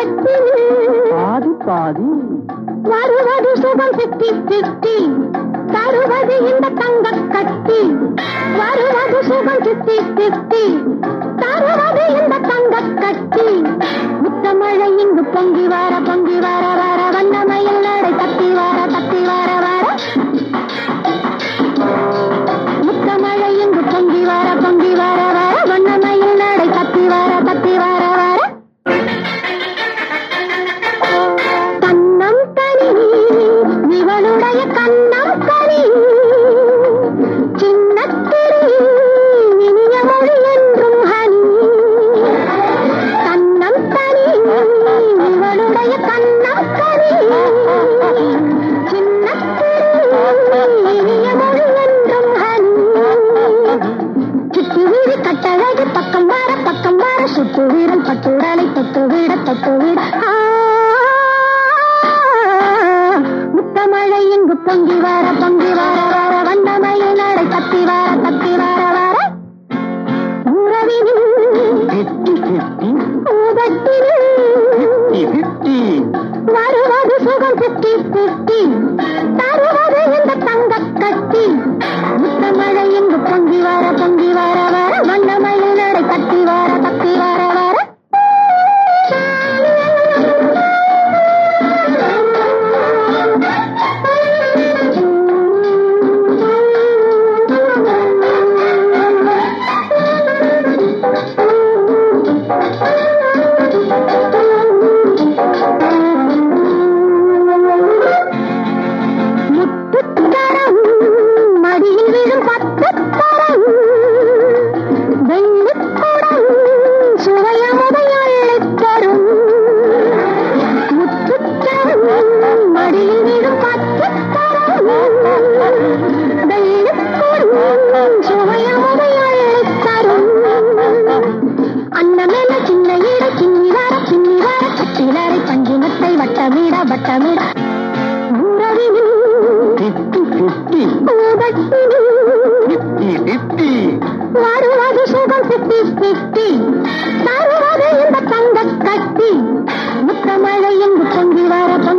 கட்டி பாதி பாதி வருவது சுகம் சித்தி சித்தி தருவது இந்த தங்க கட்டி வருவது சுகம் சித்தி சித்தி தருவது இந்த தங்க கட்டி முத்தமழை இங்கு பொங்கி வர பொங்கி வர வர வண்ணமயில் நடை தப்பி வர தப்பி வர வர முத்தமழை இங்கு பொங்கி வர பொங்கி வர வர வண்ணமயில் நடை தப்பி வர தப்பி வர வர கண்ணம் கனி இவளுடைய கண்ணம் கனி சின்னத்திரி இனிய மொழி என்றும் ஹனி கண்ணம் கனி இவளுடைய கண்ணம் கனி சின்னத்திரி இனிய மொழி என்றும் ஹனி சுட்டு வீடு கட்டழகு பக்கம் வர பக்கம் வர சுட்டு வீரன் பட்டுடலை தொட்டு விட தொட்டு விட ஆ, முத்தமழை இங்கு பொங்கி வர பொங்கி வர வர வண்ணமயில் நடை தப்பி வர தப்பி வர வர உறவினில் பிப்டி பிப்டி உதட்டினில் பிப்டி வருவது சுகம் பிப்டி பிப்டி தருவது இந்த தங்க கட்டி முத்தமழை இங்கு பொங்கி வர பொங்கி வர வர வண்ணமயில் நடை தப்பி வர தப்பி வர வர முத்துத்தரம் மடியில் விழும் பத்துத்தரம் வெள்ளிக்குடம் சுவையமுதை அள்ளித் தரும் முத்துத்தரம் மடியில் விழும் பத்துத்தரம் வெள்ளிக்குடம் சுவையமுதை அள்ளித் தரும் அன்னமேல சின்ன ஈர சின்னி வர சின்னி வர சட்டிலரை பஞ்சுமத்தை வட்டமிட வட்டமிட உறவினில் பிப்டி பிப்டி உதட்டினில் பிப்டி பிப்டி வருவது சுகம் சித்தி சித்தி தருவது இந்த தங்க கட்டி முத்தமழை என்று பொங்கி வர பொங்கி